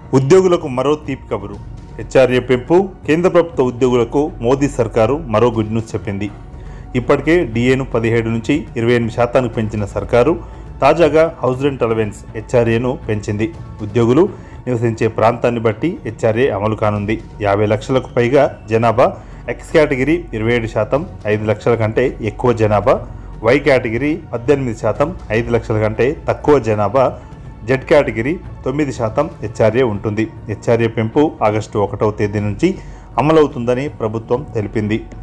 ఉద్యోగులకు మరో తీపి కబురు హెచ్ఆర్ఏ పెంపు కేంద్ర ప్రభుత్వ ఉద్యోగులకు మోదీ సర్కారు మరో గుడ్ న్యూస్ చెప్పింది ఇప్పటికే డిఏను పదిహేడు నుంచి ఇరవై ఎనిమిది శాతానికి పెంచిన సర్కారు తాజాగా హౌస్ రెంట్ అలవెన్స్ హెచ్ఆర్ఏను పెంచింది ఉద్యోగులు నివసించే ప్రాంతాన్ని బట్టి హెచ్ఆర్ఏ అమలు కానుంది యాభై లక్షలకు పైగా జనాభా ఎక్స్ కేటగిరీ ఇరవై ఏడు శాతం ఐదు లక్షల కంటే ఎక్కువ జనాభా వై కేటగిరీ పద్దెనిమిది శాతం ఐదు లక్షల కంటే తక్కువ జనాభా జెడ్ కేటగిరీ తొమ్మిది శాతం హెచ్ఆర్ఏ ఉంటుంది హెచ్ఆర్ఏ పెంపు ఆగస్టు ఒకటవ తేదీ నుంచి అమలవుతుందని ప్రభుత్వం తెలిపింది